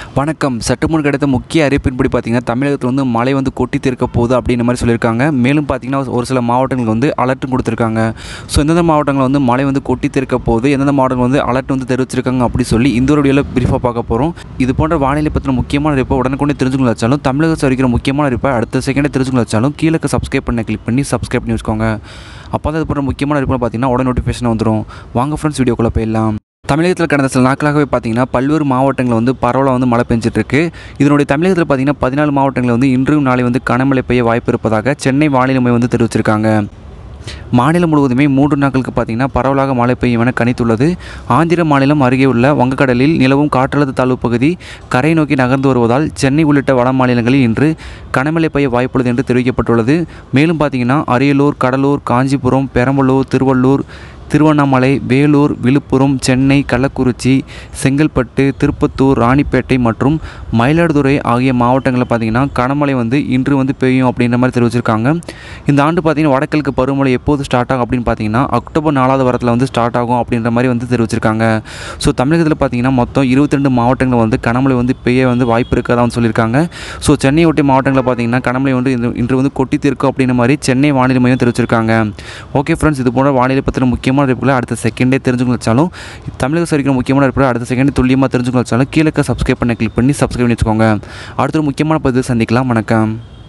வணக்கம் சற்றுமுன் கிடைத்த முக்கிய அறிவிப்பின்படி பார்த்தீங்கன்னா தமிழகத்தில் வந்து மழை வந்து கொட்டி தீர்க்க போகுது அப்படின்ற மாதிரி சொல்லியிருக்காங்க மேலும் பார்த்தீங்கன்னா ஒரு சில மாவட்டங்களுக்கு வந்து அலர்ட்டும் கொடுத்துருக்காங்க ஸோ எந்தெந்த மாவட்டங்களில் வந்து மழை வந்து கொட்டி தீர்க்க போகுது எந்தெந்த மாவட்டங்கள் வந்து அலர்ட் வந்து தெரிவிச்சிருக்காங்க அப்படி சொல்லி இந்த ஒரு வீடியோவில் பிரீஃபாக பார்க்க போகிறோம் இது போன்ற வானிலை பற்றின முக்கியமான அறிவிப்பை உடனுக்குடனே தெரிஞ்சுக்கணும் வச்சாலும் தமிழகத்தில் இருக்கிற முக்கியமான அறிவிப்பை அடுத்த செகண்டே தெரிஞ்சுக்கணும் வச்சாலும் கீழே சப்ஸ்கிரைப் பண்ண கிளிக் பண்ணி சப்ஸ்கிரைப் பண்ணி வச்சுக்கோங்க அப்போ தான் இது போன்ற முக்கியமான அறிவிப்பு பார்த்தீங்கன்னா உடனே நோட்டிஃபிகேஷன் வந்துடும் வாங்க ஃப்ரெண்ட்ஸ் வீடியோக்குள்ளே போயிடலாம் தமிழகத்தில் கடந்த சில நாட்களாகவே பார்த்தீங்கன்னா பல்வேறு மாவட்டங்களில் வந்து பரவலாக வந்து மழை பெஞ்சிட்டு இருக்கு இதனுடைய தமிழகத்தில் பார்த்தீங்கன்னா பதினாலு மாவட்டங்களில் வந்து இன்றும் நாளை வந்து கனமழை பெய்ய வாய்ப்பு இருப்பதாக சென்னை வானிலை மையம் வந்து தெரிவிச்சிருக்காங்க மாநிலம் முழுவதுமே மூன்று நாட்களுக்கு பார்த்தீங்கன்னா பரவலாக மழை பெய்யும் என கணித்துள்ளது ஆந்திர மாநிலம் அருகே உள்ள வங்கக்கடலில் நிலவும் காற்றழுத்த தாழ்வு பகுதி கரை நோக்கி நகர்ந்து வருவதால் சென்னை உள்ளிட்ட வட மாநிலங்களில் இன்று கனமழை பெய்ய வாய்ப்புள்ளது என்று தெரிவிக்கப்பட்டுள்ளது மேலும் பார்த்தீங்கன்னா அரியலூர் கடலூர் காஞ்சிபுரம் பெரம்பலூர் திருவள்ளூர் திருவண்ணாமலை வேலூர் விழுப்புரம் சென்னை கள்ளக்குறிச்சி செங்கல்பட்டு திருப்பத்தூர் ராணிப்பேட்டை மற்றும் மயிலாடுதுறை ஆகிய மாவட்டங்களில் பார்த்தீங்கன்னா கனமழை வந்து இன்று வந்து பெய்யும் அப்படின்ற மாதிரி தெரிவிச்சிருக்காங்க இந்த ஆண்டு பார்த்தீங்கன்னா வடகிழக்கு பருவமழை எப்போது ஸ்டார்ட் ஆகும் அப்படின்னு பார்த்தீங்கன்னா அக்டோபர் நாலாவது வாரத்தில் வந்து ஸ்டார்ட் ஆகும் அப்படின்ற மாதிரி வந்து தெரிவிச்சிருக்காங்க ஸோ தமிழகத்தில் பார்த்தீங்கன்னா மொத்தம் இருபத்தி ரெண்டு மாவட்டங்களில் வந்து கனமழை வந்து பெய்ய வந்து வாய்ப்பு இருக்கதான் சொல்லியிருக்காங்க ஸோ சென்னை ஒட்டிய மாவட்டங்களில் பார்த்தீங்கன்னா கனமழை வந்து இன்று- இன்று வந்து கொட்டி தீர்க்கும் அப்படின்ற மாதிரி சென்னை வானிலை மையம் தெரிவிச்சிருக்காங்க ஓகே ஃப்ரெண்ட்ஸ் இது போன்ற வானிலை பற்றின முக்கியமான அறிவிப்புகளை அடுத்த செகண்டே தெரிஞ்சுக்க வச்சாலும் தமிழக சரிக்கிற முக்கியமான அறிவிப்புகளை அடுத்த செகண்டே துல்லியமாக தெரிஞ்சுக்க வச்சாலும் கீழே சப்ஸ்கிரைப் பண்ண கிளிக் பண்ணி சப்ஸ்கிரைப் பண்ணி வச்சுக்கோங்க அடுத்த ஒரு முக்கியமான பதிவு சந்திக்கலாம் வணக்கம்